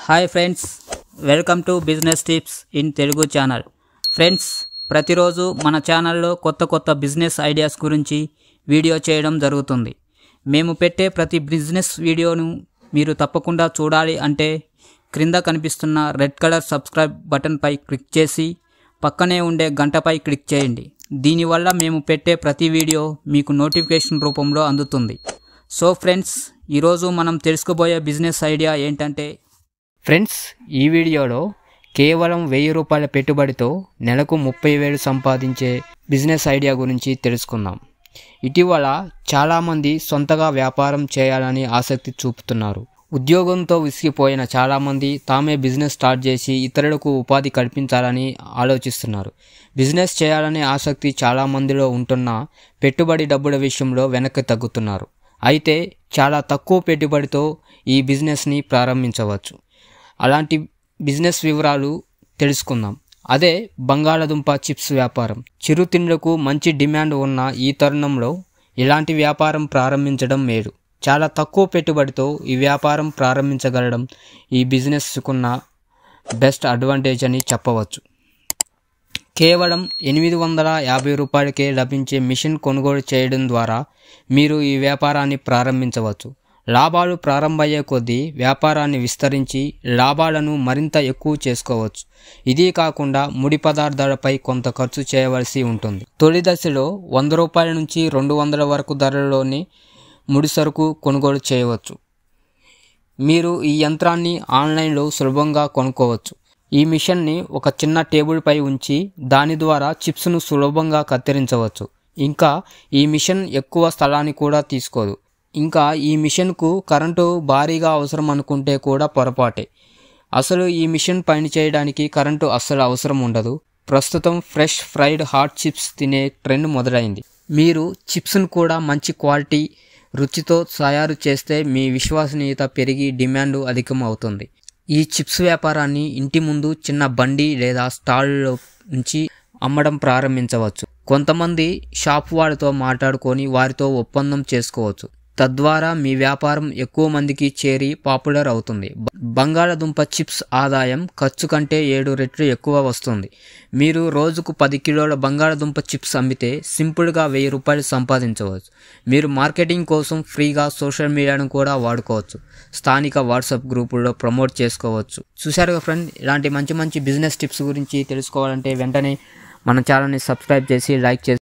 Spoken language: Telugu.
hi friends welcome to business tips in Telugu channel friends ప్రతిరోజు మన ఛానల్లో కొత్త కొత్త బిజినెస్ ఐడియాస్ గురించి వీడియో చేయడం జరుగుతుంది మేము పెట్టే ప్రతి బిజినెస్ వీడియోను మీరు తప్పకుండా చూడాలి అంటే క్రింద కనిపిస్తున్న రెడ్ కలర్ సబ్స్క్రైబ్ బటన్పై క్లిక్ చేసి పక్కనే ఉండే గంటపై క్లిక్ చేయండి దీనివల్ల మేము పెట్టే ప్రతి వీడియో మీకు నోటిఫికేషన్ రూపంలో అందుతుంది సో ఫ్రెండ్స్ ఈరోజు మనం తెలుసుకోబోయే బిజినెస్ ఐడియా ఏంటంటే ఫ్రెండ్స్ ఈ వీడియోలో కేవలం వెయ్యి రూపాయల పెట్టుబడితో నెలకు ముప్పై వేలు సంపాదించే బిజినెస్ ఐడియా గురించి తెలుసుకుందాం ఇటీవల చాలామంది సొంతగా వ్యాపారం చేయాలని ఆసక్తి చూపుతున్నారు ఉద్యోగంతో విసిగిపోయిన చాలామంది తామే బిజినెస్ స్టార్ట్ చేసి ఇతరులకు ఉపాధి కల్పించాలని ఆలోచిస్తున్నారు బిజినెస్ చేయాలనే ఆసక్తి చాలామందిలో ఉంటున్న పెట్టుబడి డబ్బుల విషయంలో వెనక్కి తగ్గుతున్నారు అయితే చాలా తక్కువ పెట్టుబడితో ఈ బిజినెస్ని ప్రారంభించవచ్చు అలాంటి బిజినెస్ వివరాలు తెలుసుకుందాం అదే బంగాళదుంప చిప్స్ వ్యాపారం చిరుతిండ్లకు మంచి డిమాండ్ ఉన్న ఈ తరుణంలో ఇలాంటి వ్యాపారం ప్రారంభించడం మేలు చాలా తక్కువ పెట్టుబడితో ఈ వ్యాపారం ప్రారంభించగలడం ఈ బిజినెస్కున్న బెస్ట్ అడ్వాంటేజ్ అని చెప్పవచ్చు కేవలం ఎనిమిది వందల యాభై రూపాయలకే లభించే మిషన్ కొనుగోలు చేయడం ద్వారా మీరు ఈ వ్యాపారాన్ని ప్రారంభించవచ్చు లాభాలు ప్రారంభమయ్యే కొద్దీ వ్యాపారాన్ని విస్తరించి లాభాలను మరింత ఎక్కువ చేసుకోవచ్చు ఇది కాకుండా ముడి పదార్థాలపై కొంత ఖర్చు చేయవలసి ఉంటుంది తొలి దశలో వంద రూపాయల నుంచి రెండు వందల వరకు ధరలోని ముడి సరుకు కొనుగోలు చేయవచ్చు మీరు ఈ యంత్రాన్ని ఆన్లైన్లో సులభంగా కొనుక్కోవచ్చు ఈ మిషన్ని ఒక చిన్న టేబుల్ పై ఉంచి దాని ద్వారా చిప్స్ను సులభంగా కత్తిరించవచ్చు ఇంకా ఈ మిషన్ ఎక్కువ స్థలాన్ని కూడా తీసుకోదు ఇంకా ఈ మిషన్కు కరెంటు భారీగా అవసరం అనుకుంటే కూడా పొరపాటే అసలు ఈ మిషన్ పని చేయడానికి కరెంటు అస్సలు అవసరం ఉండదు ప్రస్తుతం ఫ్రెష్ ఫ్రైడ్ హాట్ చిప్స్ తినే ట్రెండ్ మొదలైంది మీరు చిప్స్ను కూడా మంచి క్వాలిటీ రుచితో తయారు చేస్తే మీ విశ్వసనీయత పెరిగి డిమాండ్ అధికం అవుతుంది ఈ చిప్స్ వ్యాపారాన్ని ఇంటి ముందు చిన్న బండి లేదా స్టాల్లో ఉంచి అమ్మడం ప్రారంభించవచ్చు కొంతమంది షాప్ వాళ్ళతో మాట్లాడుకొని వారితో ఒప్పందం చేసుకోవచ్చు తద్వారా మీ వ్యాపారం ఎక్కువ మందికి చేరి పాపులర్ అవుతుంది బంగాళదుంప చిప్స్ ఆదాయం ఖర్చు కంటే ఏడు రెట్లు ఎక్కువ వస్తుంది మీరు రోజుకు పది కిలోల బంగాళదుంప చిప్స్ అమ్మితే సింపుల్గా వెయ్యి రూపాయలు సంపాదించవచ్చు మీరు మార్కెటింగ్ కోసం ఫ్రీగా సోషల్ మీడియాను కూడా వాడుకోవచ్చు స్థానిక వాట్సాప్ గ్రూపుల్లో ప్రమోట్ చేసుకోవచ్చు చూశారుగా ఫ్రెండ్ ఇలాంటి మంచి మంచి బిజినెస్ టిప్స్ గురించి తెలుసుకోవాలంటే వెంటనే మన ఛానల్ని సబ్స్క్రైబ్ చేసి లైక్ చేసి